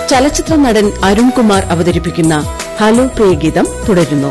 ചലച്ചിത്ര നടൻ അരുൺകുമാർ അവതരിപ്പിക്കുന്ന ഹലോ പ്രിയഗീതം തുടരുന്നു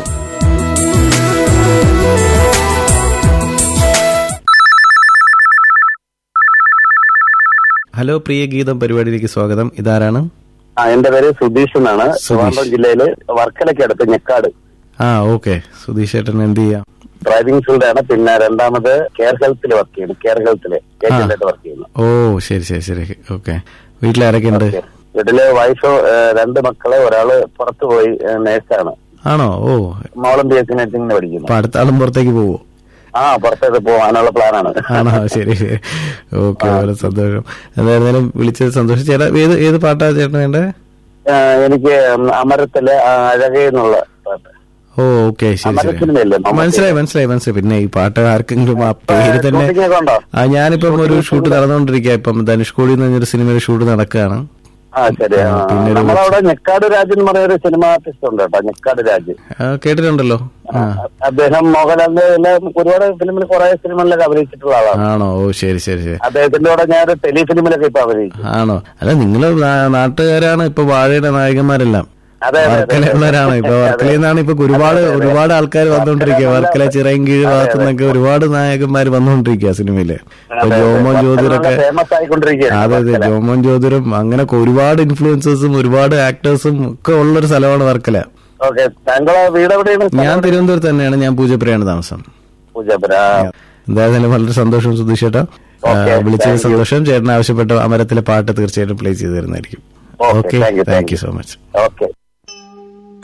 ഹലോ പ്രിയ ഗീതം പരിപാടിയിലേക്ക് സ്വാഗതം ഇതാരാണ് ആ എന്റെ പേര് സുധീഷ് എന്നാണ് ട്രിവാൻഡ്രം ജില്ലയില് വർക്കലയ്ക്ക് അടുത്ത് ഞെക്കാട് ആ ഓക്കെ സുധീഷ് ചേട്ടൻ എന്ത് ചെയ്യാം ഡ്രൈവിംഗ് ഫീൽഡാണ് പിന്നെ രണ്ടാമത് കെയർ ഹെൽത്തിൽ വർക്ക് ചെയ്യുന്നു കെയർ ഹെൽത്തില് ഏജന്റായിട്ട് വർക്ക് ചെയ്യുന്നു ഓ ശരി ശരി ശരി ഓക്കെ വീട്ടിലാരൊക്കെ ഉണ്ട് വീട്ടില് വൈഫ് ഏഹ്, രണ്ട് മക്കള് ഒരാള് പുറത്തു പോയി ഏഹ്, നേഴ്സാണ് ആണോ ഓ മോളും ബി എസ് സി നഴ്സിംഗിന് പഠിക്കുന്നു അപ്പൊ അടുത്ത ആളും പുറത്തേക്ക് പോവോ ആ പുറത്തേക്ക് പോകാനുള്ള പ്ലാനാണ് ആണോ ശരി ശരി ഓക്കെ വളരെ സന്തോഷം എന്തായിരുന്നാലും വിളിച്ചത് സന്തോഷം ചേട്ടാ ഏത് ഏത് പാട്ടാ ചേട്ടൻ വേണ്ടത് ഏഹ്, എനിക്ക് അമരത്തിലെ ആ, അഴകേ എന്നുള്ള പാട്ട് ഓ ഓക്കെ ശരി അമര ശരി സിനിമയല്ലേ നമുക്ക്? മനസ്സിലായി മനസ്സിലായി മനസ്സിലായി പിന്നെ ഈ പാട്ട് ആർക്കെങ്കിലും ആ പേര് തന്നെ ഷൂട്ടിംഗ് ഒക്കെ ഉണ്ടോ ആ ഞാനിപ്പം ഒരു ഷൂട്ട് നടന്നുകൊണ്ടിരിക്കുക ഇപ്പം ധനുഷ്കോടി എന്ന് പറഞ്ഞൊരു സിനിമയുടെ ഷൂട്ട് നടക്കുകയാണ് ആ ശരി ആ. പിന്നെ ഒരു- നമ്മളവിടെ ഞെക്കാട് രാജ് എന്ന് പറയുന്ന ഒരു സിനിമ ആർട്ടിസ്റ്റ് ഉണ്ട് കേട്ടോ ഞെക്കാട് രാജ് ആ, കേട്ടിട്ടുണ്ടല്ലോ ആ അദ്ദേഹം മോഹൻലാലിന്റെ എല്ലാം ഒരുപാട് ഫിലിമിൽ കുറെ സിനിമകളിലൊക്കെ അഭിനയിച്ചിട്ടുള്ള ആളാണ് ആണോ ഓ ശരി ശരി ശരി അദ്ദേഹത്തിന്റെ കൂടെ ഞാൻ ഒരു ടെലി ഫിലിമിലൊക്കെ ഇപ്പൊ അഭിനയിച്ചു ആണോ അല്ല നിങ്ങള് നാ- നാട്ടുകാരാണ് ഇപ്പൊ വാഴയുടെ നായകന്മാരെല്ലാം അതെ, അതെ, അതെ. വർക്കലയുള്ളവരാണ് ഇപ്പൊ വർക്കലയിൽ നിന്നാണ് ഇപ്പൊ ഒരുപാട് ഒരുപാട് ആൾക്കാർ വന്നുകൊണ്ടിരിക്കുക വർക്കല ചിറയൻകീഴ് ഭാഗത്തു നിന്നൊക്കെ ഒരുപാട് നായകന്മാർ വന്നുകൊണ്ടിരിക്കുക സിനിമയില് ഇപ്പൊ ജോമോൻ ജ്യോതിരൊക്കെ ഫേമസ് ആയിക്കൊണ്ടിരിക്കുകയാണ് അതെ അതെ ജോമോൻ ജ്യോതിരും അങ്ങനെയൊക്കെ ഒരുപാട് ഇൻഫ്ലുവൻസേഴ്സും ഒരുപാട് ആക്ടേഴ്സും ഒക്കെ ഉള്ളൊരു സ്ഥലമാണ് വർക്കല ഓക്കെ താങ്കളെ വീട് എവിടെയാണ് ഞാൻ തിരുവനന്തപുരത്ത് തന്നെയാണ് ഞാൻ പൂജപ്പുരയാണ് താമസം പൂജാപുര എന്തായാലും വളരെ സന്തോഷം സുധീഷ് ചേട്ടാ ആ, Okay, വിളിച്ചത് thank you. സന്തോഷം ചേട്ടൻ ആവശ്യപ്പെട്ട അമരത്തിലെ പാട്ട് തീർച്ചയായിട്ടും പ്ലേ ചെയ്തു തരുന്നതായിരിക്കും Okay, okay thank you, thank thank you you. So much okay